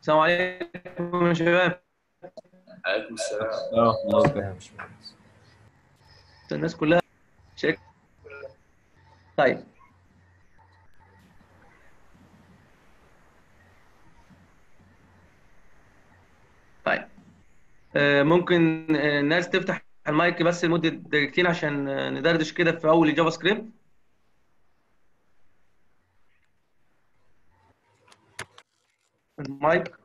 السلام عليكم يا شباب عليكم السلام اه مظبوط يا باشمهندس الناس كلها شيك طيب طيب آه، ممكن آه، الناس تفتح المايك بس لمدة دقيقتين عشان آه، ندردش كده في أول جافا سكريبت المايك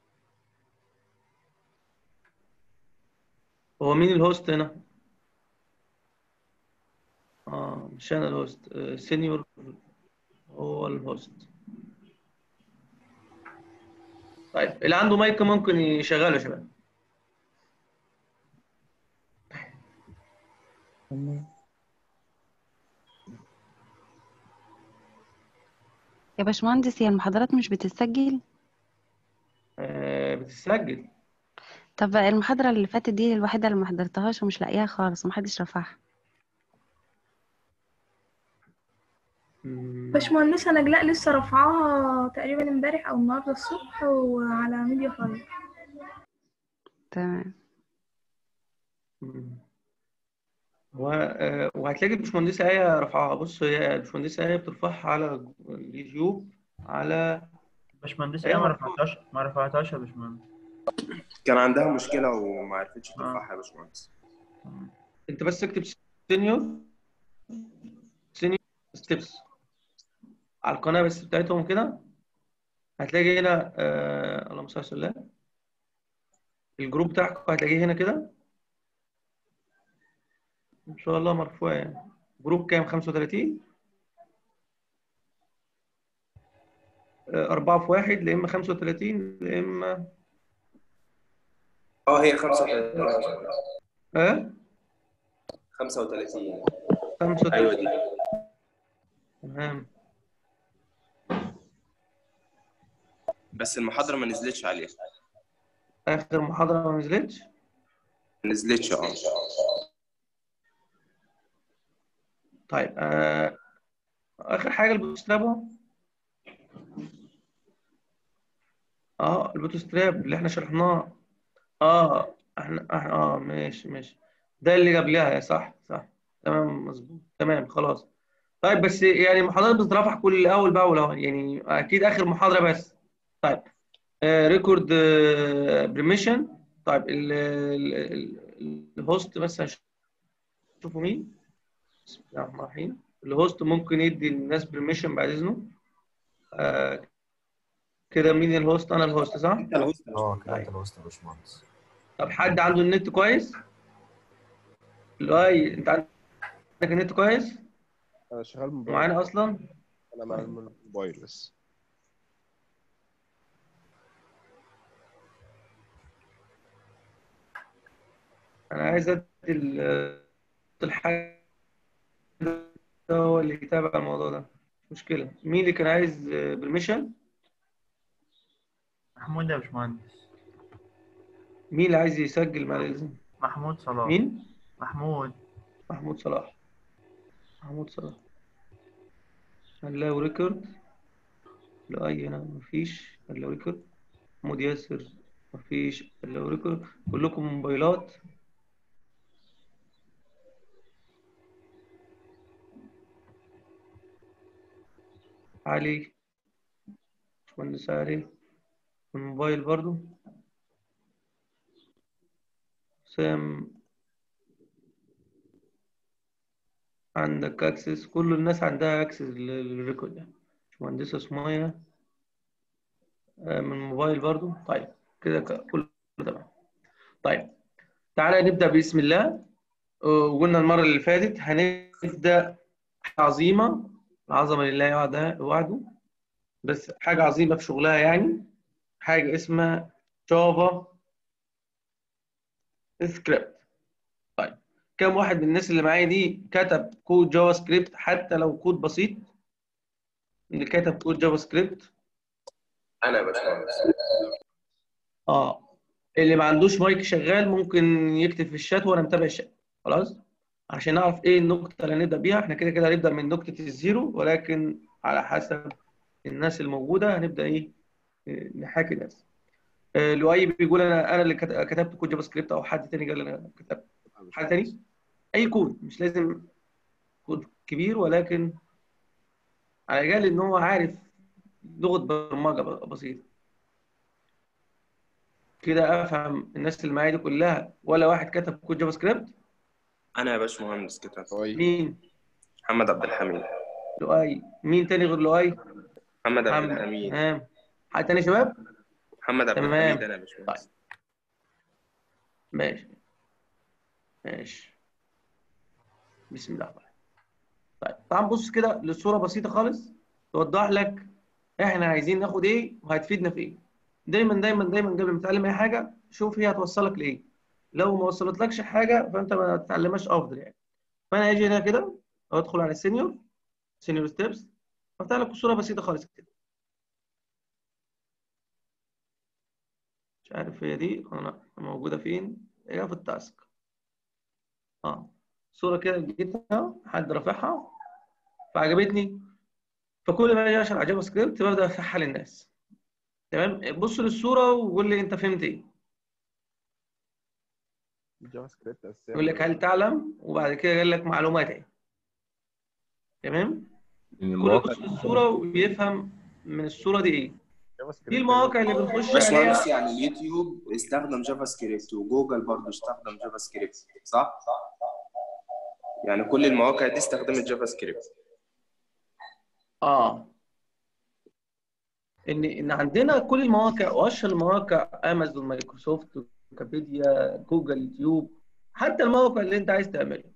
هو مين الهوست هنا؟ اه مش انا الهوست آه، سينيور هو الهوست طيب اللي عنده مايك ممكن يشغله يا شباب يا باشمهندس هي المحاضرات مش بتتسجل آه بتسجل طب المحاضرة اللي فاتت دي الوحيدة اللي ما حضرتهاش ومش لاقيها خالص ومحدش رفعها مم، باشمهندسة نجلاء لسه رافعاها تقريبا امبارح او النهارده الصبح وعلى ميديا فايل تمام مم. و... آه، وهتلاقي الباشمهندسة آية رفعها بص هي الباشمهندسة آية بترفعها على اليوتيوب على باشمهندس أيوة. ايه ما رفعتهاش ما رفعتهاش يا باشمهندس كان عندها مشكلة وما عرفتش ترفعها يا باشمهندس انت بس اكتب سينيور سينيور ستيبس على القناة بس بتاعتهم كده هتلاقي هنا آه... اللهم صل على وسلم الجروب بتاعكم هتلاقيه هنا كده ان شاء الله مرفوع يعني جروب كام 35 آه، أربعة في واحد لا إما 35 لا إما اه هي 35 ها 35 35 ايوه دي تمام بس المحاضرة ما نزلتش عليها آخر محاضرة ما نزلتش ما نزلتش اه طيب آه... آخر حاجة البوتستراب اه البوتستراب اللي احنا شرحناه اه احنا احنا اه ماشي ماشي ده اللي قبلها صح صح تمام مظبوط تمام خلاص طيب بس يعني المحاضرات بتترفع كل اول باول اهو يعني اكيد اخر محاضرة بس طيب ريكورد بريميشن طيب ال- ال- ال- الهوست بس هنشوفوا مين بسم الله الرحمن الرحيم الهوست ممكن يدي الناس بريميشن بعد اذنه آه كده مين الهوست انا الهوست صح انت الهوست اه كده انت الوسط يا باشمهندس طب حد عنده النت كويس لؤي انت عندك النت كويس انا شغال موبايل معانا اصلا انا مع الموبايل بس انا عايز ادي ال- الحاجه ده هو اللي يتابع الموضوع ده مش مشكله مين اللي كان عايز بريميشن محمود يا باشمهندس مين اللي عايز يسجل مع الاذن محمود صلاح مين محمود محمود صلاح محمود صلاح هنلاقي ريكورد لا اي هنا مفيش هنلاقي ريكورد محمود ياسر مفيش هنلاقي ريكورد كلكم موبايلات علي باشمهندس علي الموبايل برضو سام عندك اكسس كل الناس عندها اكسس للريكورد ده باشمهندسة سمية آه، من الموبايل برضو طيب كده ك- كله تمام طيب تعالى نبدأ بسم الله آه، وقلنا المرة اللي فاتت هنبدأ حاجة عظيمة العظمة لله وعده وعده بس حاجة عظيمة في شغلها يعني حاجة اسمها جافا سكريبت طيب كم واحد من الناس اللي معايا دي كتب كود جافا سكريبت حتى لو كود بسيط اللي كتب كود جافا سكريبت انا يا باشمهندس اه اللي ما عندوش مايك شغال ممكن يكتب في الشات وانا متابع الشات خلاص عشان نعرف ايه النقطة اللي هنبدأ بيها احنا كده كده هنبدأ من نقطة الزيرو ولكن على حسب الناس الموجودة هنبدأ ايه نحاكي الناس آه، لؤي بيقول انا انا اللي كت- كتبت كود جافا سكريبت او حد تاني قال انا كتبت حد تاني اي كود مش لازم كود كبير ولكن على الاقل ان هو عارف لغه برمجه ب- بسيطه كده افهم الناس اللي معايا دي كلها ولا واحد كتب كود جافا سكريبت انا يا باشمهندس كده طيب مين محمد عبد الحميد لؤي مين تاني غير لؤي محمد عبد محمد الحميد تمام حد تاني يا شباب محمد عبد تمام. الحميد انا يا باشمهندس ماشي ماشي بسم الله الرحمن الرحيم طيب تعال نبص كده للصورة بسيطة خالص توضح لك احنا عايزين ناخد ايه وهتفيدنا في ايه دايما دايما دايما قبل ما تتعلم اي حاجة شوف هي هتوصلك لايه لو ما وصلتلكش حاجة فانت ما تتعلمهاش افضل يعني فانا هاجي هنا كده وادخل على السينيور سينيور ستيبس وافتح لك صورة بسيطة خالص كده مش عارف هي دي انا موجودة فين هي في التاسك اه صورة كده جبتها حد رافعها فعجبتني فكل ما اجي اشرح على جافا سكريبت ببدا اشرحها للناس تمام بص للصورة وقول لي انت فهمت ايه الجافا سكريبت اساسيا يقول لك هل تعلم وبعد كده قال لك معلومات ايه تمام يعني كل المواقع يبص للصورة ويفهم من الصورة دي ايه جافا دي سكريبت المواقع اللي بنخش باشمهندس عليها يعني اليوتيوب استخدم جافا سكريبت وجوجل برضه استخدم جافا سكريبت صح؟ يعني كل المواقع دي استخدمت جافا سكريبت اه ان ان عندنا كل المواقع واشهر المواقع امازون مايكروسوفت ويكيبيديا جوجل يوتيوب حتى الموقع اللي انت عايز تعمله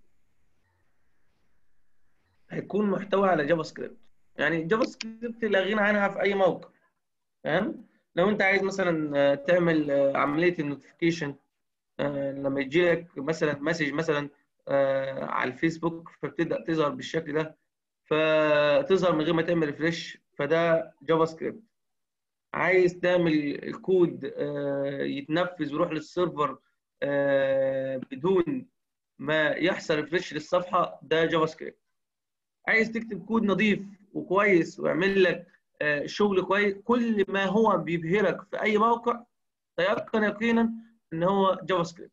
هيكون محتوى على جافا سكريبت يعني جافا سكريبت لا غنى عنها في اي موقع تمام لو انت عايز مثلا آه، تعمل آه، عمليه النوتيفيكيشن لما يجي لك مثلا مسج مثلا آه، على الفيسبوك فبتبدا تظهر بالشكل ده فتظهر من غير ما تعمل ريفريش فده جافا سكريبت عايز تعمل الكود آه، يتنفذ ويروح للسيرفر آه، بدون ما يحصل ريفريش للصفحه ده جافا سكريبت عايز تكتب كود نظيف وكويس ويعمل لك آه، شغل كويس كل ما هو بيبهرك في اي موقع تيقن يقينا ان هو جافا سكريبت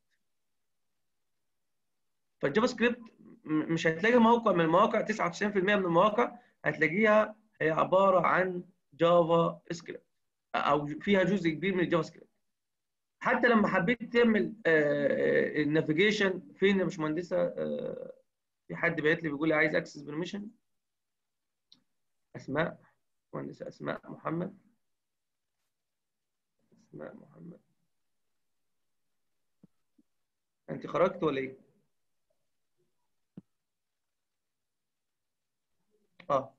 فالجافا سكريبت م- مش هتلاقي موقع من المواقع 99% من المواقع هتلاقيها هي عباره عن جافا سكريبت او فيها جزء كبير من الجافا سكريبت حتى لما حبيت تعمل النافيجيشن فين يا باشمهندسه آه، في حد بعت لي بيقول لي عايز اكسس برميشن اسماء مهندسه اسماء محمد اسماء محمد انت خرجت ولا ايه؟ اه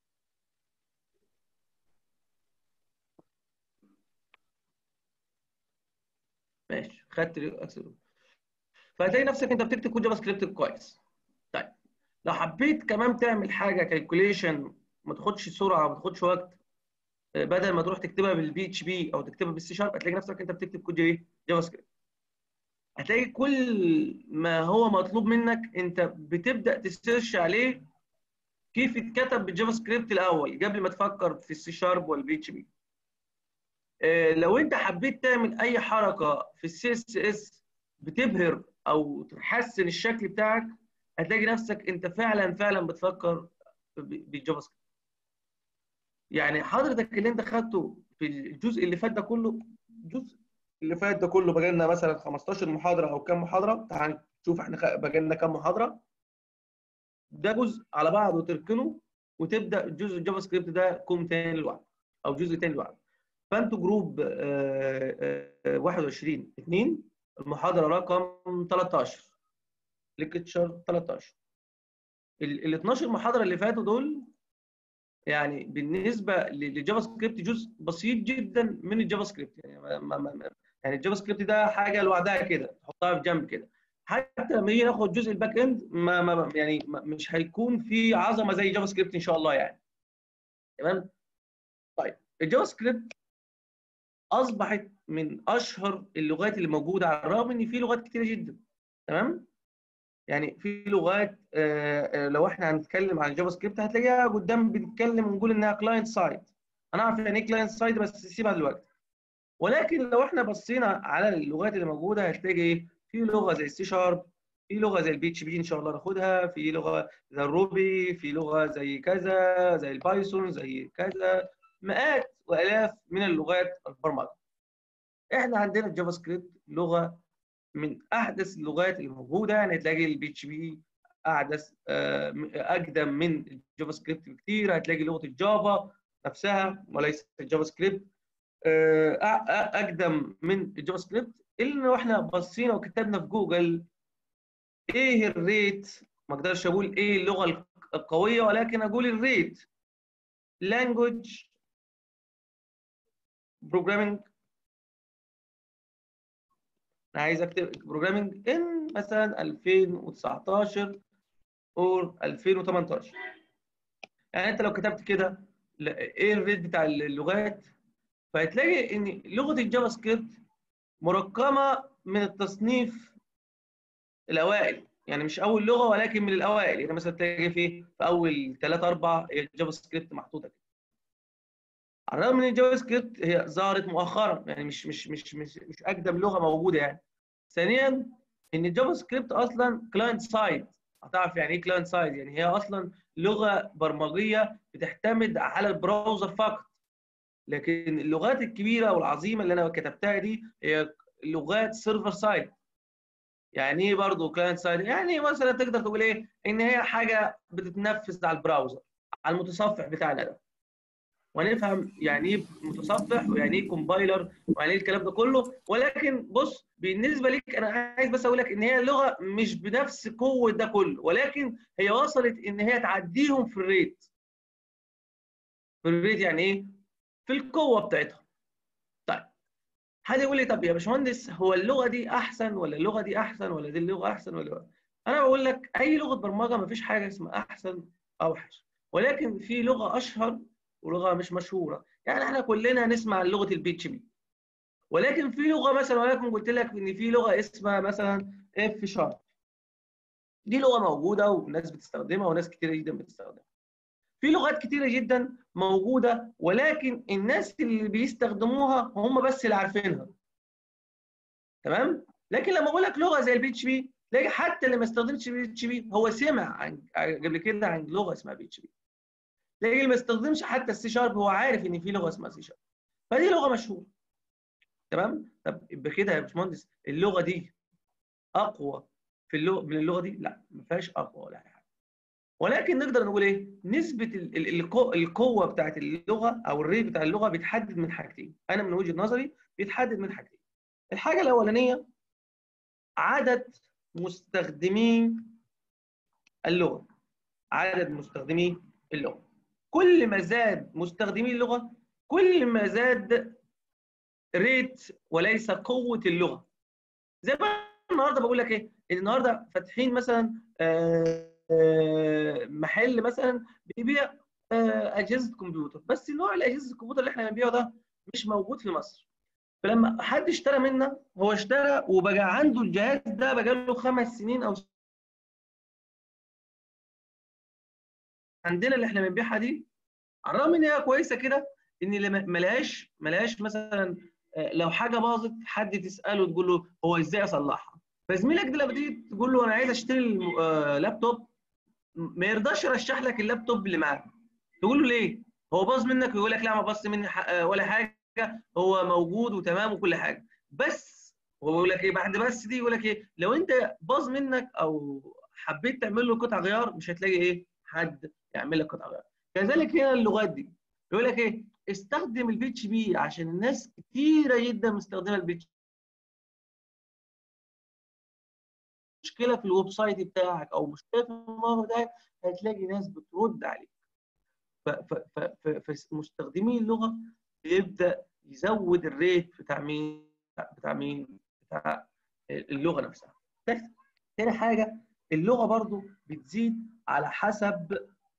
ماشي خدت اكسس فهتلاقي نفسك انت بتكتب كود جافا سكريبت كويس طيب لو حبيت كمان تعمل حاجه كالكوليشن ما تاخدش سرعه وما تاخدش وقت آه، بدل ما تروح تكتبها بالبي اتش بي او تكتبها بالسي شارب هتلاقي نفسك انت بتكتب كود ايه جافا سكريبت هتلاقي كل ما هو مطلوب منك انت بتبدا تسيرش عليه كيف اتكتب بالجافا سكريبت الاول قبل ما تفكر في السي شارب والبي اتش بي لو انت حبيت تعمل اي حركه في السي اس اس بتبهر او تحسن الشكل بتاعك هتلاقي نفسك انت فعلا فعلا بتفكر ب- بالجافا سكريبت يعني حضرتك اللي انت خدته في الجزء اللي فات ده كله الجزء اللي فات ده كله بقى لنا مثلا 15 محاضره او كام محاضره تعال نشوف احنا خ- بقى لنا كام محاضره ده جزء على بعضه تركنه وتبدا الجزء الجافا سكريبت ده كوم تاني لوحده او جزء تاني لوحده فانتوا جروب آه، آه، 21 2 المحاضره رقم 13 ليكتشر 13 ال ال 12 محاضره اللي فاتوا دول يعني بالنسبه ل- للجافا سكريبت جزء بسيط جدا من الجافا سكريبت يعني ما ما ما يعني الجافا سكريبت ده حاجه لوحدها كده تحطها في جنب كده حتى لما نيجي ناخد جزء الباك اند ما ما يعني ما مش هيكون في عظمه زي جافا سكريبت ان شاء الله يعني تمام طيب الجافا سكريبت اصبحت من اشهر اللغات اللي موجوده على الرغم ان في لغات كتيره جدا تمام يعني في لغات آه، آه، لو احنا هنتكلم عن الجافا سكريبت هتلاقيها قدام بنتكلم ونقول انها كلاينت سايد انا اعرف يعني ايه كلاينت سايد بس سيبها دلوقتي ولكن لو احنا بصينا على اللغات اللي موجوده هتلاقي ايه في لغه زي السي شارب في لغه زي البي اتش بي ان شاء الله ناخدها في لغه زي الروبي في لغه زي كذا زي البايثون زي كذا مئات والاف من اللغات البرمجه احنا عندنا الجافا سكريبت لغه من احدث اللغات الموجوده يعني تلاقي البي اتش بي احدث آه، اقدم من الجافا سكريبت بكتير هتلاقي لغه الجافا نفسها وليس الجافا سكريبت آه، أ- أ- اقدم من الجافا سكريبت الا لو احنا بصينا وكتبنا في جوجل ايه الريت ما اقدرش اقول ايه اللغه القويه ولكن اقول الريت language programming انا عايز اكتب بروجرامنج ان مثلا 2019 اور 2018 يعني انت لو كتبت كده لا- ايه الريت بتاع اللغات فهتلاقي ان لغه الجافا سكريبت مرقمه من التصنيف الاوائل يعني مش اول لغه ولكن من الاوائل يعني مثلا تلاقي في في اول 3 4 هي الجافا سكريبت محطوطه كده على الرغم من الجافا سكريبت هي ظهرت مؤخرا يعني مش مش مش مش, مش اقدم لغه موجوده يعني ثانيا ان الجافا سكريبت اصلا كلاينت سايد هتعرف يعني ايه كلاينت سايد يعني هي اصلا لغه برمجيه بتعتمد على البراوزر فقط لكن اللغات الكبيره والعظيمه اللي انا كتبتها دي هي لغات سيرفر سايد يعني ايه برضه كلاينت سايد يعني مثلا تقدر تقول ايه ان هي حاجه بتتنفذ على البراوزر على المتصفح بتاعنا ده ونفهم يعني ايه متصفح ويعني ايه كومبايلر ويعني ايه الكلام ده كله ولكن بص بالنسبه ليك انا عايز بس اقول لك ان هي لغه مش بنفس قوه ده كله ولكن هي وصلت ان هي تعديهم في الريت في الريت يعني ايه في القوه بتاعتها طيب حد يقول لي طب يا باشمهندس هو اللغه دي احسن ولا اللغه دي احسن ولا دي اللغه احسن ولا انا بقول لك اي لغه برمجه ما فيش حاجه اسمها احسن او اوحش ولكن في لغه اشهر ولغه مش مشهوره يعني احنا كلنا نسمع لغه البي اتش بي ولكن في لغه مثلا ولكن قلت لك ان في لغه اسمها مثلا اف شارب دي لغه موجوده والناس بتستخدمها وناس كتيره جدا بتستخدمها في لغات كتيره جدا موجوده ولكن الناس اللي بيستخدموها هم بس اللي عارفينها تمام لكن لما اقول لك لغه زي البي اتش بي تلاقي حتى اللي ما استخدمش بي اتش بي هو سمع عن قبل كده عن لغه اسمها بي اتش بي تلاقي اللي ما استخدمش حتى السي شارب هو عارف ان في لغه اسمها سي شارب فدي لغه مشهوره تمام طب يبقى كده يا باشمهندس اللغه دي اقوى في اللغه من اللغه دي لا ما فيهاش اقوى ولا حاجه ولكن نقدر نقول ايه نسبه ال- ال- القو- القوه بتاعت اللغه او الريت بتاع اللغه بيتحدد من حاجتين انا من وجهه نظري بيتحدد من حاجتين الحاجه الاولانيه عدد مستخدمي اللغه عدد مستخدمي اللغه كل ما زاد مستخدمي اللغه كل ما زاد ريت وليس قوه اللغه زي ما أنا النهارده بقول لك ايه النهارده فاتحين مثلا آه، آه، محل مثلا بيبيع آه، اجهزه كمبيوتر بس نوع الاجهزه الكمبيوتر اللي احنا بنبيعه ده مش موجود في مصر فلما حد اشترى منا هو اشترى وبقى عنده الجهاز ده بقى له خمس سنين او عندنا اللي احنا بنبيعها دي على الرغم ان هي كويسه كده ان لما- ملهاش ملهاش مثلا آه، لو حاجه باظت حد تساله تقول له هو ازاي اصلحها فزميلك ده لما تيجي تقول له انا عايز اشتري الم- آه، لابتوب ما يرضاش يرشح لك اللابتوب اللي معاه تقول له ليه هو باظ منك ويقول لك لا ما باظ مني ح- آه، ولا حاجه هو موجود وتمام وكل حاجه بس هو بيقول لك ايه بعد بس دي يقول لك ايه لو انت باظ منك او حبيت تعمل له قطع غيار مش هتلاقي ايه حد يعمل لك قطع غيار كذلك هنا اللغات دي يقول لك ايه استخدم البي اتش بي عشان الناس كتيره جدا مستخدمه البي اتش مشكله في الويب سايت بتاعك او مشكله في الموقع بتاعك هتلاقي ناس بترد عليك ف- ف- ف- ف- فمستخدمي اللغه بيبدا يزود الريت بتاع مين بتاع مين بتاع اللغه نفسها بس تاني حاجه اللغه برضو بتزيد على حسب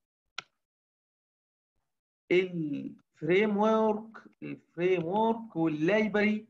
الفريم ورك الفريم ورك واللايبرري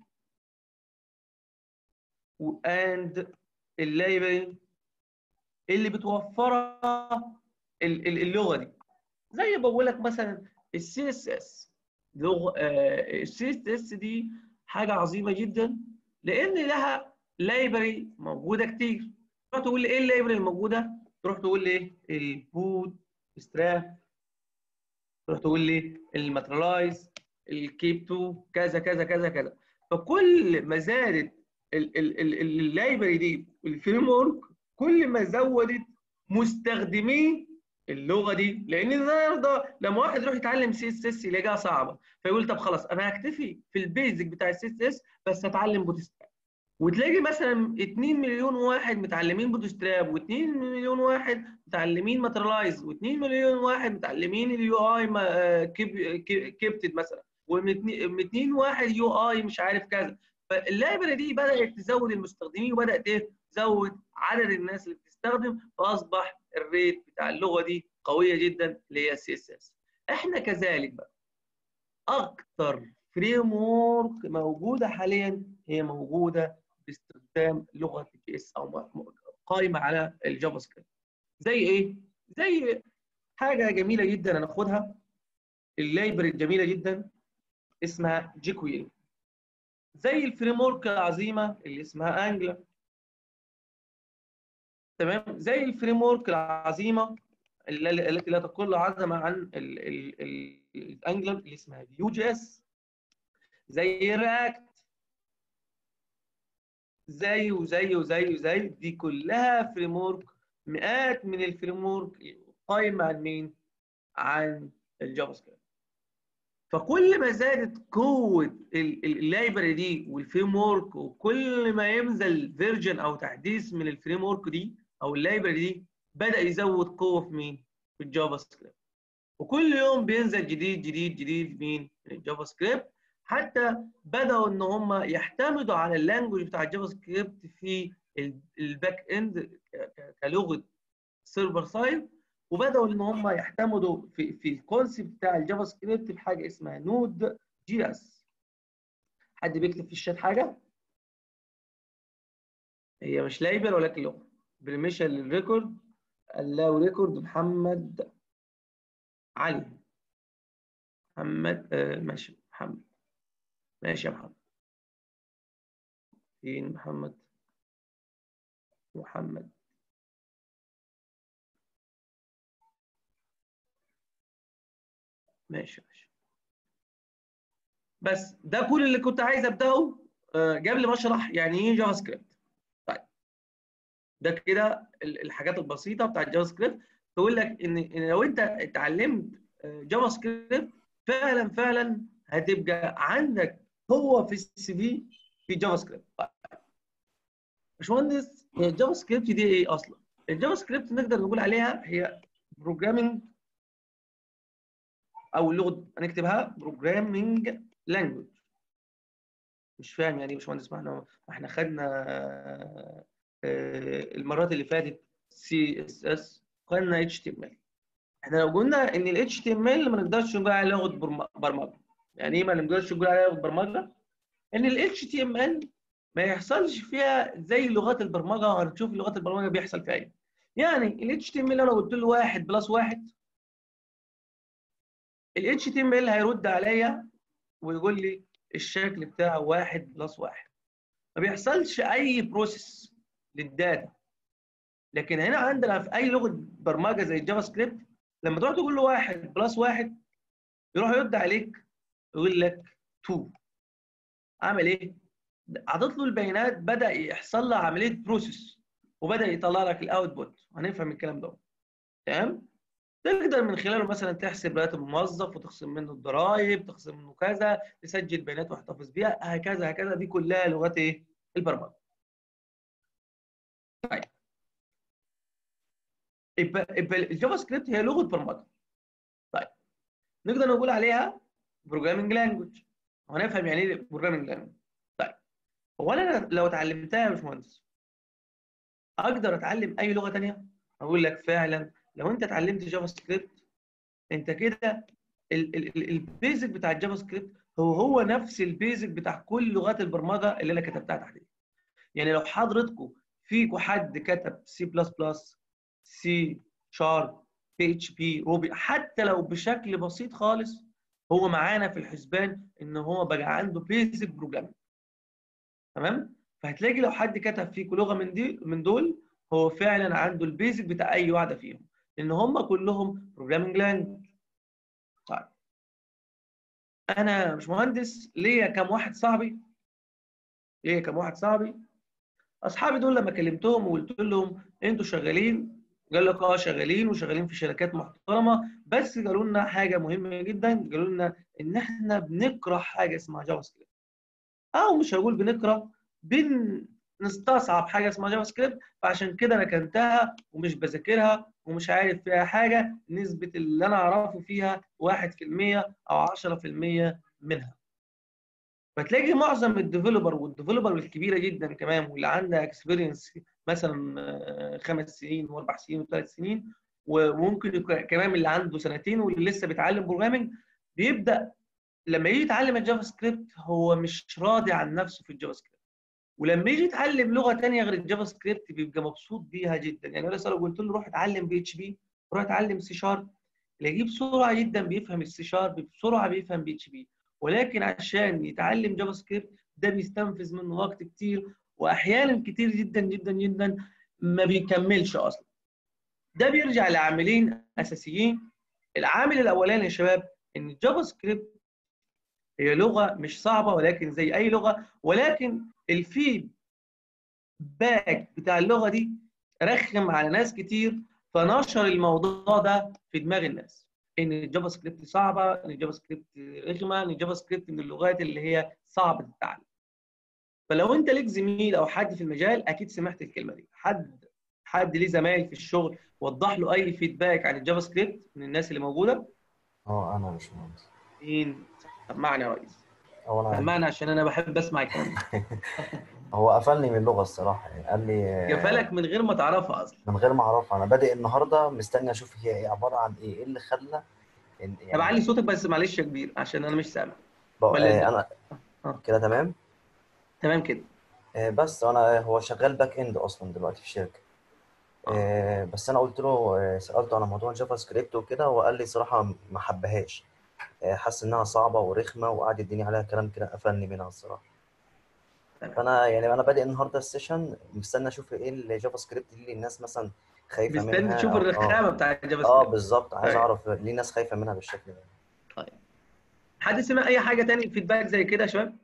واند اللايبرري اللي بتوفرها ال- ال- اللغه دي زي بقول لك مثلا السي اس اس لغه السي اس اس دي حاجه عظيمه جدا لان لها لايبرري موجوده كتير تروح تقول لي ايه اللايبرري الموجوده تروح تقول لي ايه البوت ستراب تروح تقول لي الماترلايز الكيب 2 كذا كذا كذا كذا فكل ما زادت اللايبرري دي الفريم ورك كل ما زودت مستخدمي اللغه دي لان النهارده لما واحد يروح يتعلم سي اس اس يلاقيها صعبه فيقول طب خلاص انا هكتفي في البيزك بتاع السي اس اس بس هتعلم بوتستراب وتلاقي مثلا 2 مليون واحد متعلمين بوتستراب و2 مليون واحد متعلمين ماترلايز و2 مليون واحد متعلمين اليو اي كيبتد مثلا و2 واحد يو اي مش عارف كذا فاللايبرري دي بدات تزود المستخدمين وبدات ايه تزود عدد الناس اللي بتستخدم فاصبح الريت بتاع اللغه دي قويه جدا اللي هي السي اس اس احنا كذلك بقى اكتر فريم ورك موجوده حاليا هي موجوده باستخدام لغه الجي اس او قائمه على الجافا سكريبت زي ايه زي حاجه جميله جدا هناخدها اللايبرري الجميله جدا اسمها جيكويري زي الفريم ورك العظيمه اللي اسمها انجلر تمام زي الفريم ورك العظيمه التي لا تقل عظمه عن الانجلر اللي اسمها فيو جي اس زي الرياكت زي وزي وزي وزي دي كلها فريم ورك مئات من الفريم ورك قايمه عن مين؟ عن الجافا سكريبت فكل ما زادت قوه اللايبرري دي والفريم ورك وكل ما ينزل فيرجن او تحديث من الفريم ورك دي او اللايبرري دي بدا يزود قوه في مين؟ في الجافا سكريبت وكل يوم بينزل جديد جديد جديد في مين؟ في الجافا سكريبت حتى بداوا ان هم يعتمدوا على اللانجوج بتاع الجافا سكريبت في الباك اند كلغه سيرفر سايد وبداوا ان هم يعتمدوا في في الكونسيبت بتاع الجافا سكريبت بحاجه اسمها نود جي اس حد بيكتب في الشات حاجه هي مش لايبر ولكن لغه بريميشن للريكورد allow ريكورد محمد علي محمد آه ماشي محمد ماشي يا محمد فين محمد محمد ماشي ماشي بس ده كل اللي كنت عايز ابداه قبل ما اشرح يعني ايه جافا سكريبت طيب ده كده الحاجات البسيطه بتاعت جافا سكريبت تقول لك ان ان لو انت اتعلمت جافا سكريبت فعلا فعلا هتبقى عندك قوه في السي في في جافا سكريبت طيب باشمهندس هي الجافا سكريبت دي ايه اصلا؟ الجافا سكريبت نقدر نقول عليها هي بروجرامينج او اللغه هنكتبها بروجرامينج لانجوج مش فاهم يعني ايه باشمهندس ما احنا ما احنا خدنا المرات اللي فاتت سي اس اس خدنا اتش تي ام ال احنا لو قلنا ان الاتش تي ام ال ما نقدرش نقول عليها لغه برمجه يعني ايه ما نقدرش نقول عليها لغه برمجه ان الاتش تي ام ال ما يحصلش فيها زي لغات البرمجه وهنشوف لغات البرمجه بيحصل فيها ايه يعني الاتش تي ام ال لو قلت له واحد بلس واحد الاتش تي ام ال هيرد عليا ويقول لي الشكل بتاعه واحد بلس واحد ما بيحصلش اي بروسيس للداتا لكن هنا عندنا في اي لغه برمجه زي الجافا سكريبت لما تروح تقول له واحد بلس واحد يروح يرد عليك يقول لك 2 عمل ايه؟ عطت له البيانات بدا يحصل لها عمليه بروسيس وبدا يطلع لك الاوتبوت هنفهم الكلام ده تمام؟ تقدر من خلاله مثلا تحسب راتب الموظف وتخصم منه الضرائب تخصم منه كذا تسجل بيانات واحتفظ بيها هكذا هكذا دي كلها لغات ايه؟ البرمجه. طيب يبقى يبقى الجافا سكريبت هي لغه برمجه. طيب نقدر نقول عليها بروجرامنج لانجوج وهنفهم يعني ايه بروجرامنج لانجوج. طيب هو انا لو اتعلمتها يا باشمهندس اقدر اتعلم اي لغه ثانيه؟ اقول لك فعلا لو انت اتعلمت جافا سكريبت انت كده البيزك بتاع الجافا سكريبت هو هو نفس البيزك بتاع كل لغات البرمجه اللي انا كتبتها تحت يعني لو حضرتكم فيكم حد كتب سي بلس بلس سي شارب بي اتش بي روبي حتى لو بشكل بسيط خالص هو معانا في الحسبان ان هو بقى عنده بيزك بروجرامينج تمام فهتلاقي لو حد كتب فيك لغه من دي من دول هو فعلا عنده البيزك بتاع اي واحده فيهم لان هم كلهم بروجرامنج لانجوج طيب انا مش مهندس ليا كام واحد صاحبي ليا كام واحد صاحبي اصحابي دول لما كلمتهم وقلت لهم انتوا شغالين قال لك اه شغالين وشغالين في شركات محترمه بس قالوا لنا حاجه مهمه جدا قالوا لنا ان احنا بنكره حاجه اسمها جافا سكريبت او مش هقول بنكره بنستصعب حاجه اسمها جافا سكريبت فعشان كده ركنتها ومش بذاكرها ومش عارف فيها حاجه نسبه اللي انا اعرفه فيها 1% او 10% منها فتلاقي معظم الديفلوبر والديفلوبر الكبيره جدا كمان واللي عندها اكسبيرينس مثلا آه، خمس سنين واربع سنين وثلاث سنين وممكن يكون كمان اللي عنده سنتين واللي لسه بيتعلم بروجرامنج بيبدا لما يجي يتعلم الجافا سكريبت هو مش راضي عن نفسه في الجافا سكريبت ولما يجي يتعلم لغه ثانيه غير الجافا سكريبت بيبقى مبسوط بيها جدا يعني انا لو قلت له روح اتعلم بي اتش بي روح اتعلم سي شارب تلاقيه بسرعه جدا بيفهم السي شارب بسرعه بيفهم بي اتش بي ولكن عشان يتعلم جافا سكريبت ده بيستنفذ منه وقت كتير واحيانا كتير جدا جدا جدا ما بيكملش اصلا ده بيرجع لعاملين اساسيين العامل الاولاني يا شباب ان الجافا سكريبت هي لغه مش صعبه ولكن زي اي لغه ولكن الفيد باك بتاع اللغه دي رخم على ناس كتير فنشر الموضوع ده في دماغ الناس ان الجافا سكريبت صعبه ان الجافا سكريبت رخمه ان الجافا سكريبت من اللغات اللي هي صعبه تتعلم فلو انت ليك زميل او حد في المجال اكيد سمعت الكلمه دي حد حد ليه زمايل في الشغل وضح له اي فيدباك عن الجافا سكريبت من الناس اللي موجوده اه انا مش مهندس مين سمعني يا ريس هو انا سمعني عشان انا بحب اسمع الكلام ده هو قفلني من اللغه الصراحه يعني قال لي جفالك من غير ما تعرفها اصلا من غير ما اعرفها انا بادئ النهارده مستني اشوف هي ايه عباره عن ايه ايه اللي خلى إن- طب يعني علي صوتك بس معلش يا كبير عشان انا مش سامع بق- ولا آه، إزاي؟ انا آه. كده تمام تمام كده آه، بس انا هو شغال باك اند اصلا دلوقتي في شركه آه، بس انا قلت له آه، سالته على موضوع الجافا سكريبت وكده وقال لي صراحه ما حبهاش آه، حس انها صعبه ورخمه وقعد يديني عليها كلام كده قفلني منها الصراحه تمام. فانا يعني انا بادئ النهارده السيشن مستني اشوف ايه الجافا سكريبت دي اللي الناس مثلا خايفه مستني منها تشوف أو- الرخامه اه بتاع الجافا اه سكريبت بالظبط عايز طيب. اعرف ليه الناس خايفه منها بالشكل ده حد سمع اي حاجه تاني فيدباك زي كده يا شباب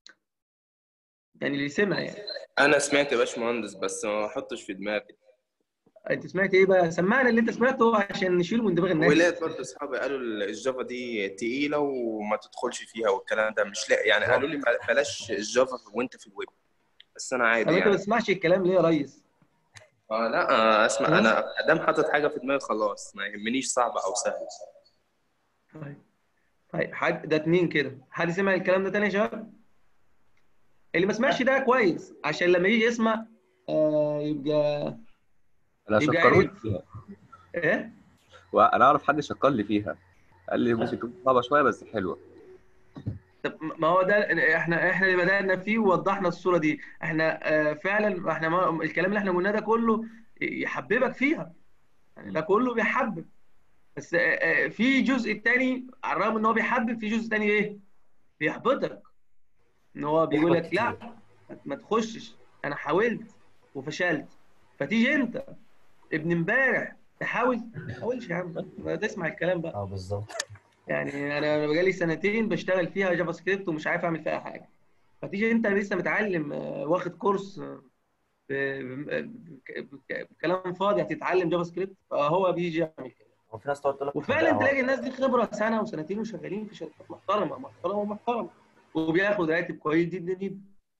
يعني اللي سمع يعني انا سمعت يا باشمهندس بس ما احطش في دماغي انت سمعت ايه بقى سمعنا اللي انت سمعته عشان نشيله من دماغ الناس ولاد برضه اصحابي قالوا الجافا دي تقيله وما تدخلش فيها والكلام ده مش لا يعني قالوا لي بلاش الجافا وانت في الويب بس انا طب عادي انت ما يعني بتسمعش الكلام ليه يا ريس اه لا آه، اسمع انا ادام حاطط حاجه في دماغي خلاص ما يهمنيش صعبه او سهله طيب طيب حد ده اتنين كده حد سمع الكلام ده تاني يا شباب اللي ما سمعش ده كويس عشان لما يجي يسمع آه يبقى انا يبقى شكروني عارف. فيها ايه وانا اعرف حد شكر لي فيها قال لي ممكن تكون صعبه شويه بس حلوه طب ما هو ده احنا احنا اللي بدأنا فيه ووضحنا الصورة دي احنا آه، فعلا احنا ما الكلام اللي احنا قلناه ده كله يحببك فيها يعني ده كله بيحبب بس آه، آه، في جزء تاني على الرغم ان هو بيحبب في جزء تاني ايه بيحبطك ان هو بيقول لك لا ما تخشش انا حاولت وفشلت فتيجي انت ابن امبارح تحاول ما تحاولش يا عم ما تسمع الكلام بقى اه بالظبط يعني انا أنا بقالي سنتين بشتغل فيها جافا سكريبت ومش عارف اعمل فيها حاجه فتيجي انت لسه متعلم آه، واخد كورس آه، ب- ب- ب- بكلام فاضي هتتعلم جافا سكريبت فهو بيجي يعمل كده وفي ناس تقعد تقول لك وفعلا هو- تلاقي الناس دي خبره سنه وسنتين وشغالين في شركات محترمه محترمه ومحترمه وبياخد راتب كويس جدا جدا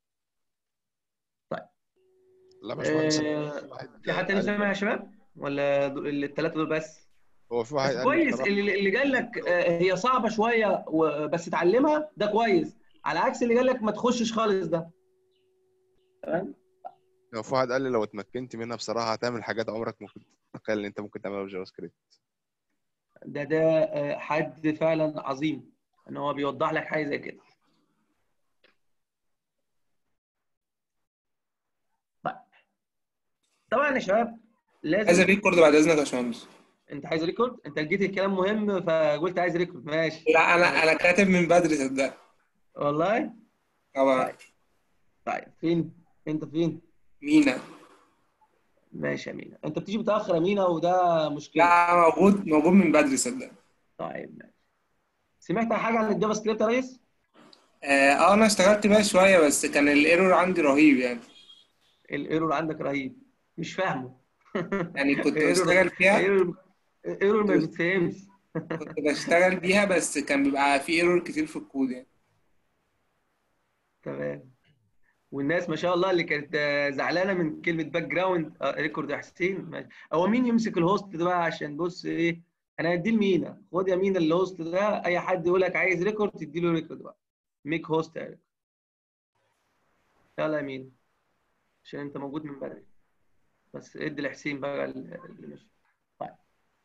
لا يا باشمهندس آه، واحد في حد تاني قال- سامع يا شباب ولا دول- الثلاثه دول بس هو في واحد بس قال كويس بصراحة- اللي اللي قال لك آه، هي صعبه شويه و- بس اتعلمها ده كويس على عكس اللي قال لك ما تخشش خالص ده تمام لو في واحد قال لي لو اتمكنت منها بصراحه هتعمل حاجات عمرك ممكن تتخيل ان انت ممكن تعملها بجافا سكريبت ده ده آه، حد فعلا عظيم ان هو بيوضح لك حاجه زي كده طيب. طبعا يا شباب عايز لازم ريكورد بعد اذنك يا باشمهندس انت عايز ريكورد انت لقيت الكلام مهم فقلت عايز ريكورد ماشي لا انا انا كاتب من بدري صدق والله طبعا طيب. طيب فين انت فين مينا ماشي يا مينا انت بتيجي متاخر يا مينا وده مشكله لا موجود موجود من بدري صدق طيب ماشي سمعت حاجه عن الجافا سكريبت يا ريس اه آه، انا اشتغلت بيها شويه بس كان الايرور عندي رهيب يعني الايرور عندك رهيب مش فاهمه يعني كنت ايرور بشتغل فيها ايرور ايرور ما بتفهمش كنت بشتغل بيها بس كان بيبقى في ايرور كتير في الكود يعني تمام والناس ما شاء الله اللي كانت آه، زعلانه من كلمه باك جراوند آه، ريكورد يا حسين ماشي. هو مين يمسك الهوست ده بقى عشان بص ايه انا هديه لمينا خد يا مينا الهوست ده اي حد يقول لك عايز ريكورد تدي له ريكورد بقى ميك هوست يا يلا يا مينا عشان انت موجود من بدري بس ادي لحسين بقى اللي مشي طيب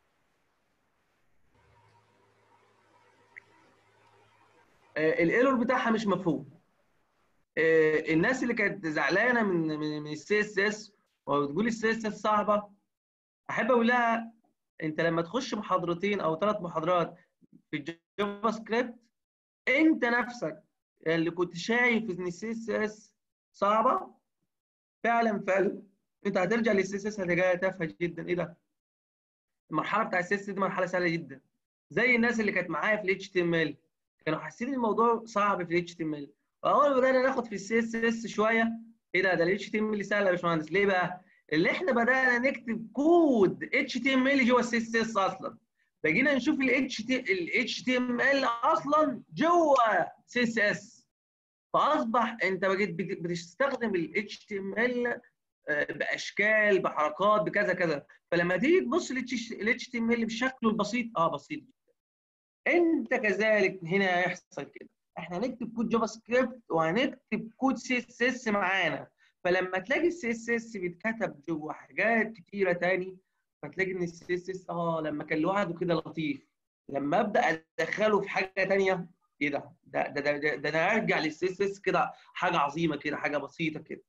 آه، الايرور بتاعها مش مفهوم آه، الناس اللي كانت زعلانه من من من السي اس اس وبتقول السي اس اس صعبه احب اقول لها انت لما تخش محاضرتين او ثلاث محاضرات في الجافا سكريبت انت نفسك اللي كنت شايف ان السي اس اس صعبه فعلا فعلا انت هترجع للسي اس اس هتلاقيها تافهه جدا ايه ده؟ المرحله بتاع السي اس اس دي مرحله سهله جدا زي الناس اللي كانت معايا في الاتش تي ام ال كانوا حاسين الموضوع صعب في الاتش تي ام ال واول ما بدانا ناخد في السي اس اس شويه ايه ده ده الاتش تي ام ال سهل يا باشمهندس ليه بقى؟ اللي احنا بدانا نكتب كود اتش تي ام ال جوه السي اس اس اصلا بقينا نشوف الاتش تي الاتش تي ام ال اصلا جوه سي اس اس فاصبح انت بقيت بت- بتستخدم الاتش تي ام ال باشكال بحركات بكذا كذا فلما تيجي تبص الاتش تي ام ال بشكله البسيط اه بسيط جدا انت كذلك هنا هيحصل كده احنا هنكتب كود جافا سكريبت وهنكتب كود سي اس اس معانا فلما تلاقي السي اس اس بيتكتب جوه حاجات كتيره تاني فتلاقي ان السي اس اس اه لما كان لوحده كده لطيف لما ابدا ادخله في حاجه تانيه ايه ده ده ده ده, ده, ده انا ارجع للسي اس اس كده حاجه عظيمه كده حاجه بسيطه كده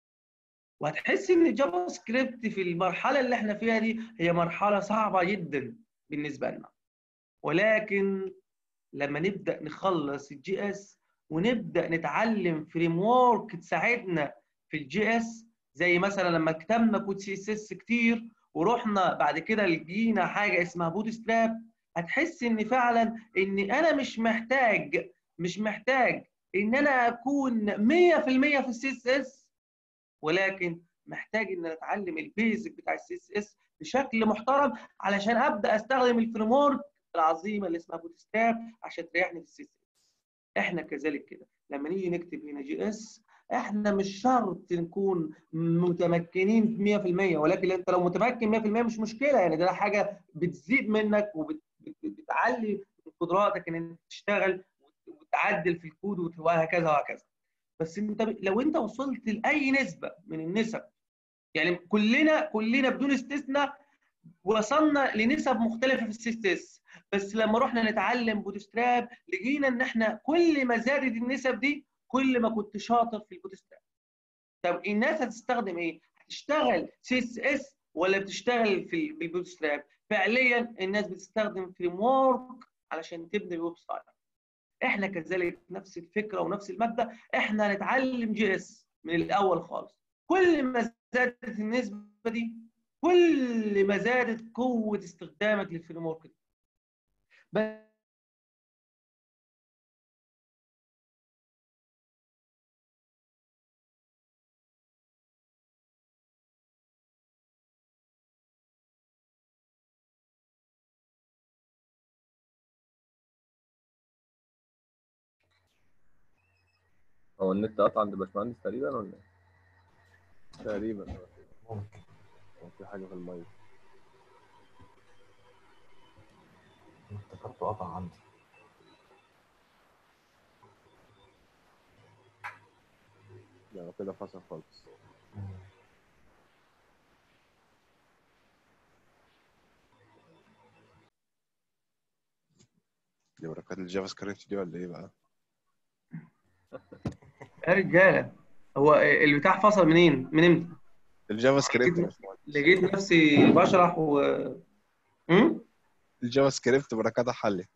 وهتحس ان الجافا سكريبت في المرحله اللي احنا فيها دي هي مرحله صعبه جدا بالنسبه لنا ولكن لما نبدا نخلص الجي اس ونبدا نتعلم فريم ورك تساعدنا في الجي اس زي مثلا لما كتبنا كود سي اس اس كتير ورحنا بعد كده لقينا حاجه اسمها بوت ستراب هتحس ان فعلا ان انا مش محتاج مش محتاج ان انا اكون 100% في السي اس اس ولكن محتاج ان انا اتعلم البيزك بتاع السي اس اس بشكل محترم علشان ابدا استخدم الفريم ورك العظيمه اللي اسمها بوت ستراب عشان تريحني في السي اس اس احنا كذلك كده لما نيجي نكتب هنا جي اس احنا مش شرط نكون متمكنين 100% ولكن انت لو متمكن 100% مش مشكله يعني ده حاجه بتزيد منك وبتعلي من قدراتك ان انت تشتغل وتعدل في الكود وهكذا وهكذا بس انت ب- لو انت وصلت لاي نسبه من النسب يعني كلنا كلنا بدون استثناء وصلنا لنسب مختلفه في السيستس بس لما رحنا نتعلم بوتستراب لقينا ان احنا كل ما زادت النسب دي كل ما كنت شاطر في البوتستراب طب الناس هتستخدم ايه؟ هتشتغل سي اس اس ولا بتشتغل في ال- بالبوتستراب؟ فعليا الناس بتستخدم فريم ورك علشان تبني ويب سايت احنا كذلك نفس الفكره ونفس المبدا احنا هنتعلم جي اس من الاول خالص كل ما زادت النسبه دي كل ما زادت قوه استخدامك للفريم ورك دي بس هو النت قطع عند باشمهندس تقريبا ولا ايه؟ تقريبا ممكن كان في حاجه في الميه افتكرته قطع عندي يعني كده فصل خالص مم. دي بركات الجافا سكريبت دي ولا ايه بقى؟ يا رجاله هو البتاع فصل منين؟ من امتى؟ الجافا سكريبت يا باشمهندس. لقيت نفسي بشرح و امم الجافا سكريبت بركاتها حلت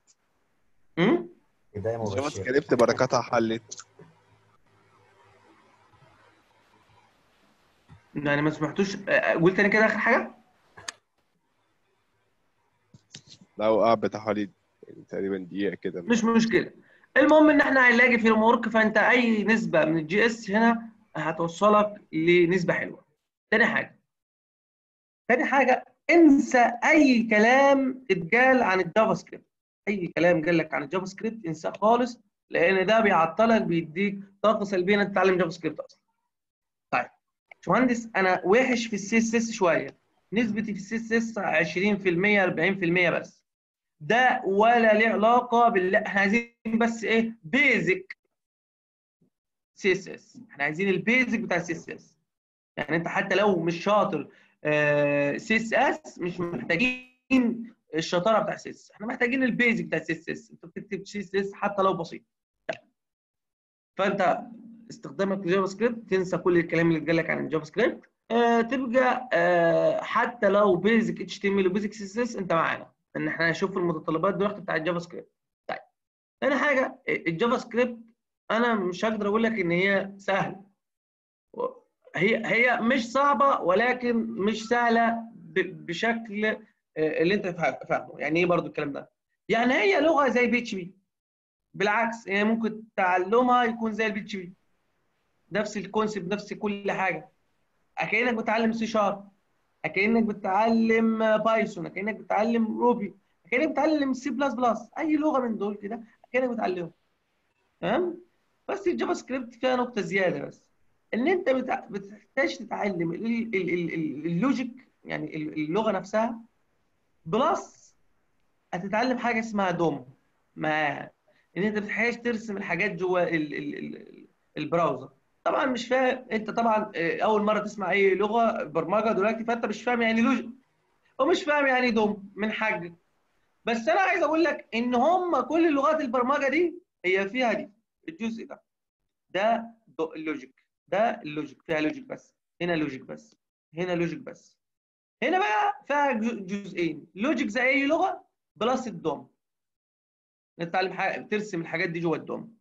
امم بداية الجافا مبشرة سكريبت بركاتها حلت يعني ما سمعتوش آه، قلت تاني كده اخر حاجه لا هو قاعد بتاع حوالي تقريبا دقيقة كده مش مشكله المهم ان احنا هنلاقي في المورك فانت اي نسبه من الجي اس هنا هتوصلك لنسبه حلوه تاني حاجه تاني حاجه انسى اي كلام اتقال عن الجافا سكريبت اي كلام قال لك عن الجافا سكريبت انساه خالص لان ده بيعطلك بيديك طاقه سلبيه انك تتعلم جافا سكريبت اصلا طيب باشمهندس انا وحش في السي اس اس شويه نسبتي في السي اس اس 20% 40% بس ده ولا ليه علاقه بال احنا عايزين بس ايه بيزك سي اس اس احنا عايزين البيزك بتاع السي اس اس يعني انت حتى لو مش شاطر سي اس اس مش محتاجين الشطاره بتاع السي اس احنا محتاجين البيزك بتاع السي اس اس انت بتكتب سي اس اس حتى لو بسيط فانت استخدامك لجافا سكريبت تنسى كل الكلام اللي اتقال لك عن الجافا سكريبت آه تبقى آه حتى لو بيزك اتش تي ام ال وبيزك سي اس اس انت معانا ان احنا هنشوف المتطلبات دلوقتي بتاع الجافا سكريبت طيب ثاني حاجه الجافا سكريبت انا مش هقدر اقول لك ان هي سهله هي هي مش صعبه ولكن مش سهله ب- بشكل آه، اللي انت فا- فاهمه يعني ايه برضو الكلام ده يعني هي لغه زي بي اتش بي بالعكس هي ممكن تعلمها يكون زي البي اتش بي نفس الكونسيبت نفس كل حاجه اكنك بتتعلم سي شارب اكنك بتتعلم بايثون اكنك بتتعلم روبي اكنك بتتعلم سي بلس بلس اي لغه من دول كده اكنك بتتعلمها تمام بس الجافا سكريبت فيها نقطه زياده بس ان انت بتع- بتحتاج تتعلم ال- ال- ال- ال- اللوجيك يعني ال- اللغه نفسها بلس هتتعلم حاجه اسمها دوم معاها ان انت بتحتاج ترسم الحاجات جوه ال- ال- ال- البراوزر طبعا مش فاهم انت طبعا آه، اول مره تسمع اي لغه برمجه دلوقتي فانت مش فاهم يعني لوجيك ومش فاهم يعني دوم من حاجه بس انا عايز اقول لك ان هم كل لغات البرمجه دي هي فيها دي الجزء ده ده دو- اللوجيك ده اللوجيك فيها لوجيك بس هنا لوجيك بس هنا لوجيك بس هنا بقى فيها جو- جزئين لوجيك زي اي لغه بلس الدوم نتعلم حاجه ترسم الحاجات دي جوه الدوم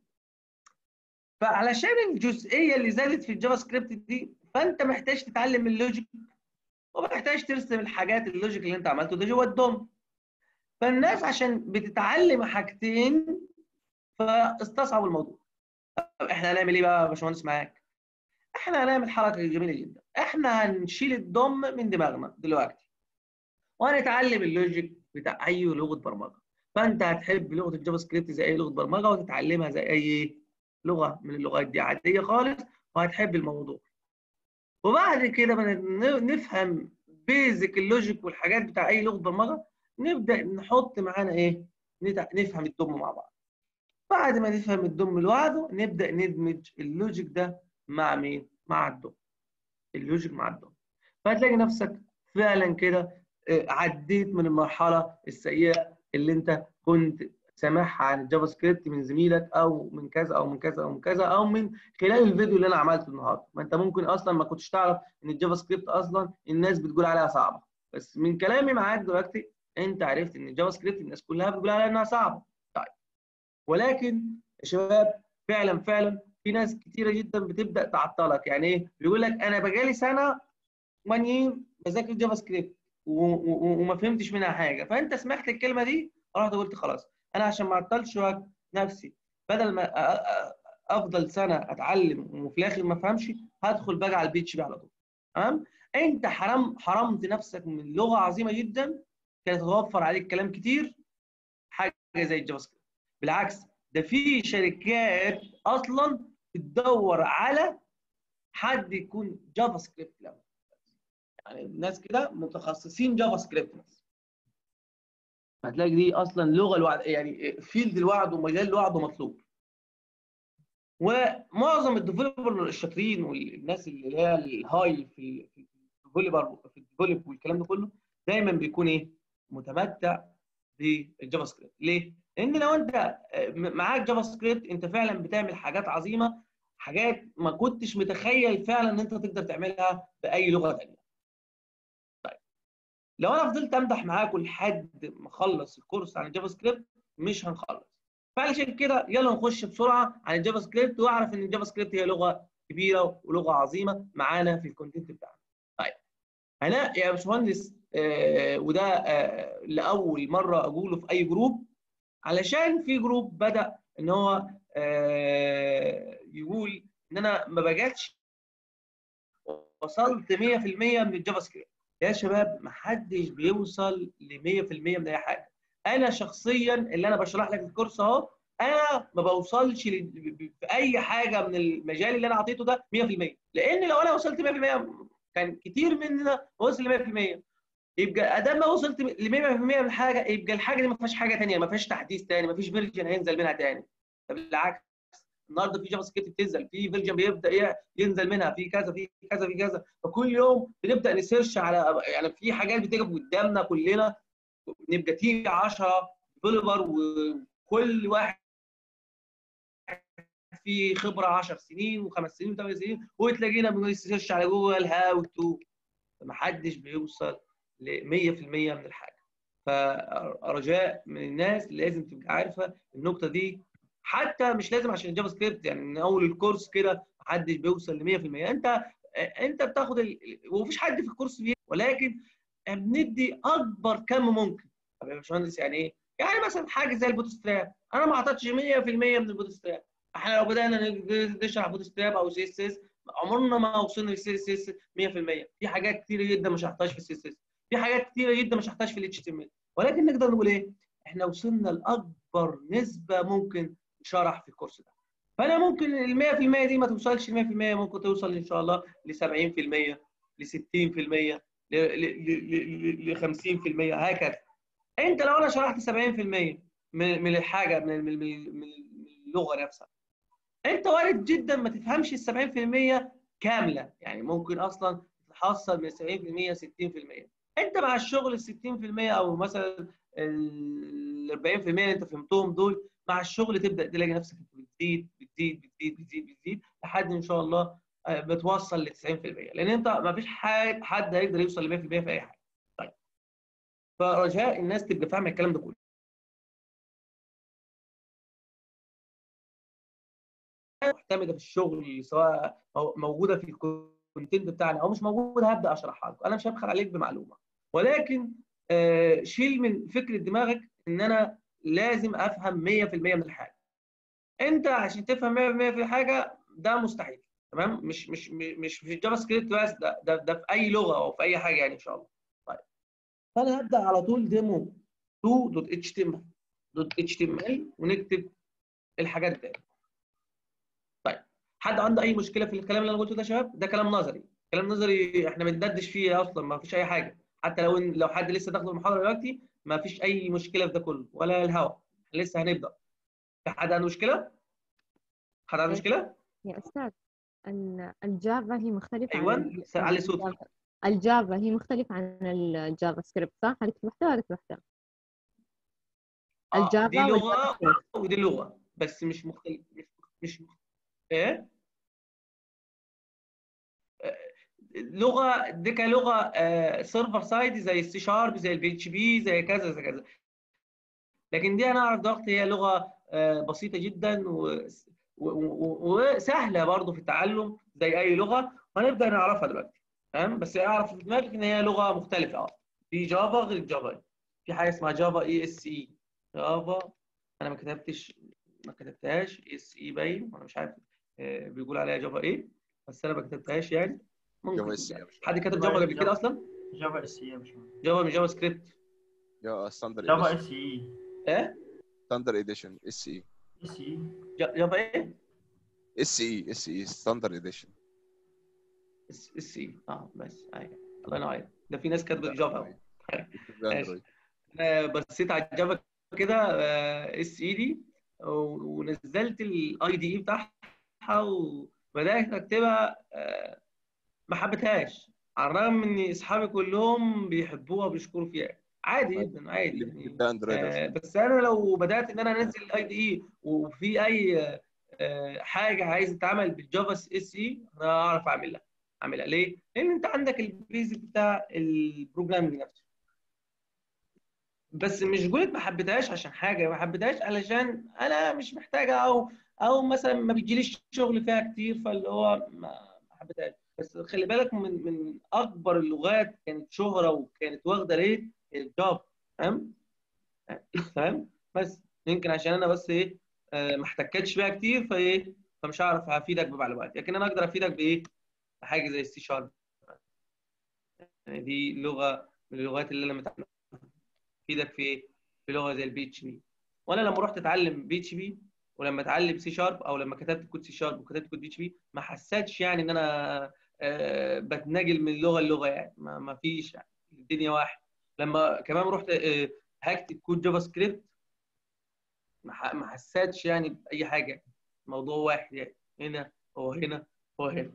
فعلشان الجزئيه اللي زادت في الجافا سكريبت دي فانت محتاج تتعلم اللوجيك ومحتاج ترسم الحاجات اللوجيك اللي انت عملته ده جوه الدوم فالناس عشان بتتعلم حاجتين فاستصعبوا الموضوع طب احنا هنعمل ايه بقى يا باشمهندس معاك احنا هنعمل حركه جميله جدا احنا هنشيل الضم من دماغنا دلوقتي وهنتعلم اللوجيك بتاع اي لغه برمجه فانت هتحب لغه الجافا سكريبت زي اي لغه برمجه وتتعلمها زي اي لغه من اللغات دي عاديه خالص وهتحب الموضوع وبعد كده ما ن- نفهم بيزك اللوجيك والحاجات بتاع اي لغه برمجه نبدا نحط معانا ايه نتع- نفهم الدم مع بعض بعد ما نفهم الدم لوحده نبدا ندمج اللوجيك ده مع مين مع الدم اللوجيك مع الدم فهتلاقي نفسك فعلا كده آه، عديت من المرحله السيئه اللي انت كنت سامعها عن الجافا سكريبت من زميلك او من كذا او من كذا او من كذا او من خلال الفيديو اللي انا عملته النهارده ما انت ممكن اصلا ما كنتش تعرف ان الجافا سكريبت اصلا الناس بتقول عليها صعبه بس من كلامي معاك دلوقتي انت عرفت ان الجافا سكريبت الناس كلها بتقول عليها انها صعبه طيب ولكن يا شباب فعلا فعلا في ناس كتيره جدا بتبدا تعطلك يعني ايه بيقول لك انا بقالي سنه وان بذاكر جافا سكريبت و- و- وما فهمتش منها حاجه فانت سمعت الكلمه دي رحت قلت خلاص انا عشان ما اعطلش وقت نفسي بدل ما أ- أ- افضل سنه اتعلم وفي الاخر ما افهمش هدخل بقى على البي اتش بي على طول تمام انت حرام حرمت نفسك من لغه عظيمه جدا كانت هتوفر عليك كلام كتير حاجه زي الجافا سكريبت بالعكس ده في شركات اصلا بتدور على حد يكون جافا سكريبت لما يعني الناس كده متخصصين جافا سكريبت بس هتلاقي دي اصلا لغه لوحد يعني فيلد لوحده ومجال لوحده مطلوب ومعظم الديفلوبر الشاطرين والناس اللي هي الهاي في في الديفلوبر في الديفلوب والكلام ده كله دايما بيكون ايه متمتع بالجافا سكريبت ليه؟ لان لو انت معاك جافا سكريبت انت فعلا بتعمل حاجات عظيمه حاجات ما كنتش متخيل فعلا ان انت تقدر تعملها باي لغه ثانيه طيب لو انا فضلت امدح معاكم لحد ما اخلص الكورس عن الجافا سكريبت مش هنخلص فعلشان كده يلا نخش بسرعه عن الجافا سكريبت واعرف ان الجافا سكريبت هي لغه كبيره ولغه عظيمه معانا في الكونتنت بتاعنا انا يا باشمهندس آه، وده آه، لاول مره اقوله في اي جروب علشان في جروب بدا ان هو آه، يقول ان انا ما بجاتش وصلت 100% من الجافا سكريبت يا شباب ما حدش بيوصل ل 100% من اي حاجه انا شخصيا اللي انا بشرح لك الكورس اهو انا ما بوصلش ل- ب- ب- في اي حاجه من المجال اللي انا اعطيته ده 100% لان لو انا وصلت 100% كان كتير مننا وصل ل 100% يبقى ادام ما وصلت ل 100% من الحاجه يبقى الحاجه دي ما فيهاش حاجه ثانيه ما فيهاش تحديث ثاني ما فيش فيرجن هينزل منها ثاني بالعكس النهارده في جافا سكريبت بتنزل في فيرجن بيبدا ي- ينزل منها في كذا في كذا في كذا فكل يوم بنبدا نسيرش على يعني في حاجات بتيجي قدامنا كلنا نبقى تيجي 10 ديفلوبر وكل واحد في خبره 10 سنين وخمس سنين وثمان سنين وتلاقينا بنسيرش على جوجل هاو تو ما حدش بيوصل ل 100% من الحاجه فرجاء من الناس لازم تبقى عارفه النقطه دي حتى مش لازم عشان الجافا سكريبت يعني من اول الكورس كده محدش بيوصل ل 100% انت انت بتاخد ال... ومفيش حد في الكورس بيه ولكن بندي اكبر كم ممكن طب يا باشمهندس يعني ايه؟ يعني مثلا حاجه زي البوت ستراب انا ما اعطيتش 100% من البوت ستراب احنا لو بدانا نشرح بوت ستراب او سي اس اس عمرنا ما وصلنا للسي اس اس 100% في حاجات كتيره جدا مش هحتاج في السي اس اس في حاجات كتيره جدا مش هحتاج في الاتش تي ام ال ولكن نقدر نقول ايه؟ احنا وصلنا لاكبر نسبه ممكن شرح في الكورس ده فانا ممكن ال 100% دي ما توصلش ل 100% ممكن توصل ان شاء الله ل 70% ل 60% ل 50% هكذا انت لو انا شرحت 70% من من الحاجه من من من اللغه نفسها انت وارد جدا ما تفهمش ال 70% كامله يعني ممكن اصلا تحصل من 70% 60% انت مع الشغل ال 60% او مثلا ال 40% اللي انت فهمتهم دول مع الشغل تبدا تلاقي نفسك بتزيد بتزيد بتزيد بتزيد بتزيد لحد ان شاء الله بتوصل ل 90% لان انت ما فيش حد حد هيقدر يوصل ل 100% في اي حاجه. طيب فرجاء الناس تبقى فاهمه الكلام ده كله. معتمده في الشغل سواء موجوده في الكونتنت بتاعنا او مش موجوده هبدا اشرحها لكم انا مش هبخل عليك بمعلومه ولكن آه شيل من فكره دماغك ان انا لازم افهم 100% من الحاجه انت عشان تفهم 100% في الحاجه ده مستحيل تمام مش مش مش في الجافا سكريبت بس ده, ده ده في اي لغه او في اي حاجه يعني ان شاء الله طيب فانا هبدا على طول ديمو 2.html .html ونكتب الحاجات دي طيب حد عنده اي مشكله في الكلام اللي انا قلته ده يا شباب ده كلام نظري كلام نظري احنا بندردش فيه اصلا ما فيش اي حاجه حتى لو لو حد لسه داخل المحاضره دلوقتي ما فيش اي مشكله في ده كله ولا الهوا لسه هنبدا في حد عنده مشكله حد عنده مشكله يا أستاذ ال- الجافا هي مختلفة عن ايوه ال- علي صوتك الجافا الجافا هي مختلفة عن الجافا سكريبت صح؟ هذيك لوحدها وهذيك لوحدها اه دي الجافا لغه والجافا سكريبت ودي لغه بس مش مختلف مش مش ايه لغه دي كلغه سيرفر سايد زي السي شارب زي البي اتش بي زي كذا زي كذا لكن دي انا اعرف ضغط هي لغه آه، بسيطه جدا و- و- و- وسهله برضه في التعلم زي اي لغه وهنبدا نعرفها دلوقتي تمام بس اعرف في دماغك ان هي لغه مختلفه اه في جافا غير الجافا في حاجه اسمها جافا اي اس اي جافا انا ما كتبتش ما كتبتهاش اس اي باين انا مش عارف آه، بيقول عليها جافا ايه بس انا ما كتبتهاش يعني جافا ممكن اس اي حد كتب جافا قبل كده اصلا جافا اس اي يا باشمهندس جافا من جافا سكريبت يا ستاندر جافا اديشن اس اي ايه ستاندر اديشن اس اي اس اي جا- جافا ايه اس اي اس اي ستاندر اديشن اس اس اي اه بس ايوه الله ينور عليك ده في ناس كاتبه جافا ماشي اندرويد انا بصيت على الجافا كده اس اي دي و- ونزلت الاي دي اي بتاعها وبدات اكتبها آه، ما حبيتهاش على الرغم ان اصحابي كلهم بيحبوها وبيشكروا فيها عادي جدا عادي يعني ده اندرويد آه، بس انا لو بدات ان انا انزل الاي دي اي وفي اي آه، حاجه عايز تتعمل بالجافا اس اي انا اعرف اعملها اعملها ليه؟ لان انت عندك البيزك بتاع البروجرامنج نفسه بس مش قلت ما حبيتهاش عشان حاجه ما حبيتهاش علشان انا مش محتاجه او او مثلا ما بيجيليش شغل فيها كتير فاللي هو ما ما حبيتهاش بس خلي بالك من من اكبر اللغات كانت شهره وكانت واخده ريت الجافا تمام تمام بس يمكن عشان انا بس ايه آه، ما احتكتش بيها كتير فايه فمش هعرف افيدك بمعلومات لكن انا اقدر افيدك بايه بحاجه زي السي شارب يعني دي لغه من اللغات اللي انا متعلمها افيدك في ايه في لغه زي البي اتش بي وانا لما رحت اتعلم بي اتش بي ولما اتعلم سي شارب او لما كتبت كود سي شارب وكتبت كود بي اتش بي ما حسيتش يعني ان انا آه، بتنقل من لغه للغه يعني ما, ما فيش يعني الدنيا واحد لما كمان رحت آه، هكتب كود جافا سكريبت ما ح- ما حسيتش يعني باي حاجه موضوع واحد يعني هنا هو هنا هو هنا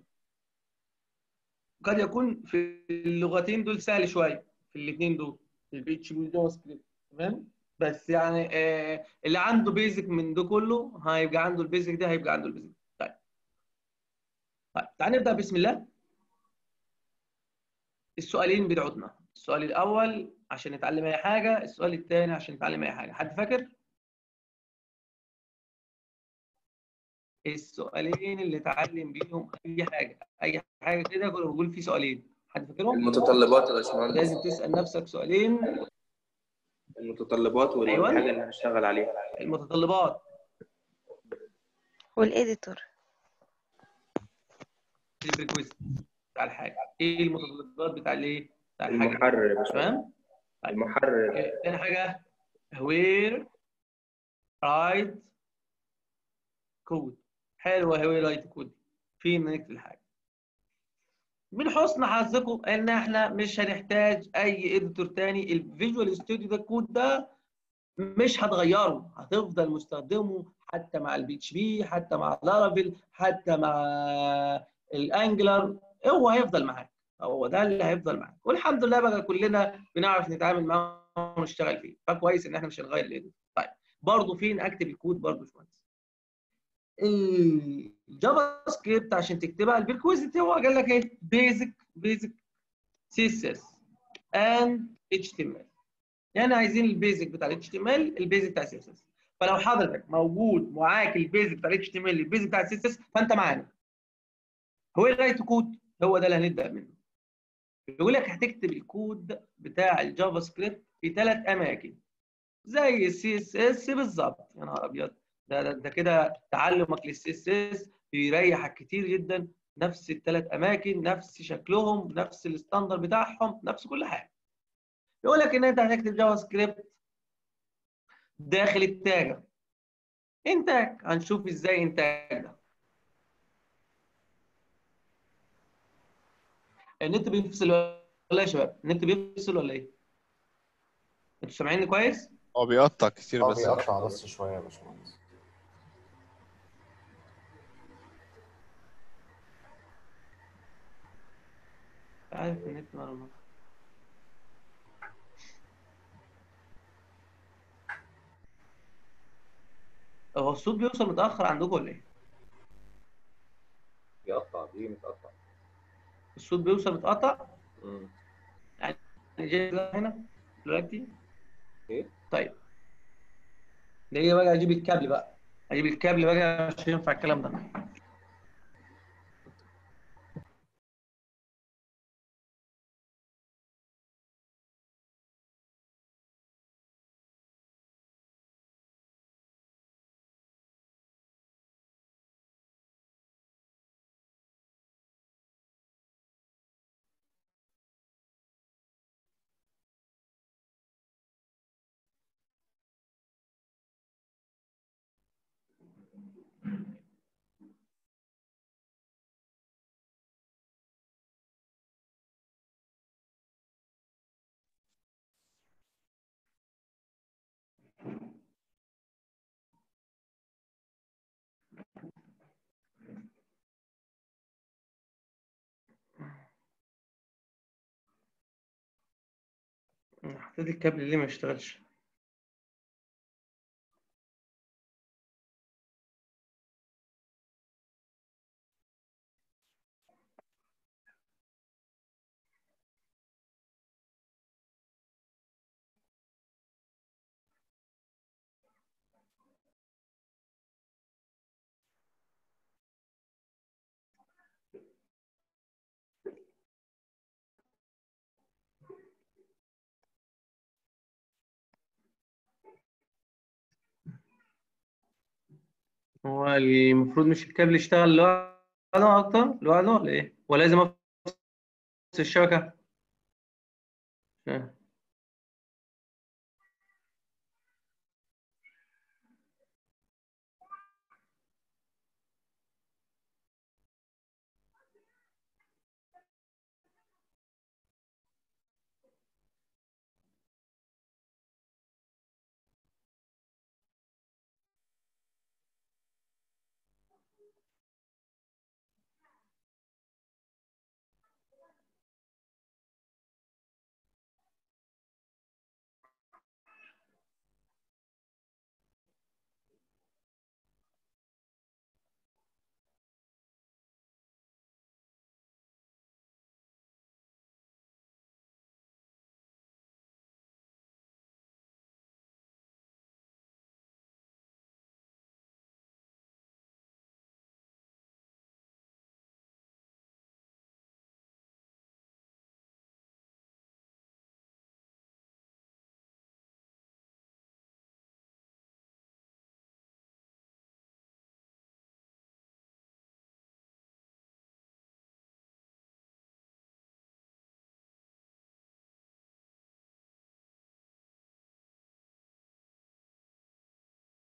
قد يكون في اللغتين دول سهل شويه في الاثنين دول البي اتش بي والجافا سكريبت تمام بس يعني آه اللي عنده بيزك من ده كله هيبقى عنده البيزك ده هيبقى عنده البيزك طيب طيب تعال نبدا بسم الله السؤالين بتوعنا السؤال الاول عشان نتعلم اي حاجه السؤال الثاني عشان نتعلم اي حاجه حد فاكر السؤالين اللي اتعلم بيهم اي حاجه اي حاجه كده كنا بنقول في سؤالين حد فاكرهم المتطلبات يا باشمهندس لازم تسال نفسك سؤالين المتطلبات أيوة. والحاجه اللي هنشتغل عليها المتطلبات والإديتور الريكوست بتاع الحاجه ايه المتطلبات بتاع الايه بتاع الحاجه المحرر يا باشمهندس تمام المحرر إيه، تاني حاجه وير رايت كود حلوه هوي رايت كود فين نكتب الحاجه من حسن حظكم ان احنا مش هنحتاج اي اديتور تاني الفيجوال ستوديو ده الكود ده مش هتغيره هتفضل مستخدمه حتى مع البي اتش بي حتى مع لارافيل حتى مع الانجلر هو هيفضل معاك هو ده اللي هيفضل معاك والحمد لله بقى كلنا بنعرف نتعامل معاه ونشتغل فيه فكويس ان احنا مش هنغير الاديتور طيب برضه فين اكتب الكود برضه يا باشمهندس الجافا سكريبت عشان تكتبها البريكويزيت هو قال لك ايه بيزك بيزك سي اس اس اند اتش تي ام ال يعني عايزين البيزك بتاع الاتش تي ام ال البيزك بتاع السي اس اس فلو حضرتك موجود معاك البيزك بتاع الاتش تي ام ال البيزك بتاع السي اس اس فانت معانا هو ايه رايت كود هو ده اللي هنبدا منه بيقول لك هتكتب الكود بتاع الجافا سكريبت في ثلاث اماكن زي السي اس اس بالظبط يا نهار ابيض ده ده, ده كده تعلمك للسي اس اس بيريحك كتير جدا نفس الثلاث اماكن نفس شكلهم نفس الستاندر بتاعهم نفس كل حاجه يقول لك ان انت هتكتب جافا سكريبت داخل التاجر انتاج هنشوف ازاي انتاج ده النت بيفصل ولا إيه يا شباب النت بيفصل ولا ايه انتوا سامعيني كويس هو بيقطع كتير اه بس بيقطع بس شويه يا باشمهندس عارف النت ماله هو الصوت بيوصل متأخر عندكم ولا ايه؟ بيقطع بيجي متقطع الصوت بيوصل متقطع؟ مم. يعني جاي هنا دلوقتي؟ ايه؟ طيب ده ايه بقى اجيب الكابل بقى اجيب الكابل بقى عشان ينفع الكلام ده حطيت الكابل ليه ما اشتغلش هو المفروض مش الكابل يشتغل لوحده اكتر لوحده ولا ايه؟ ولا لازم افصل الشبكة؟ مش فاهم.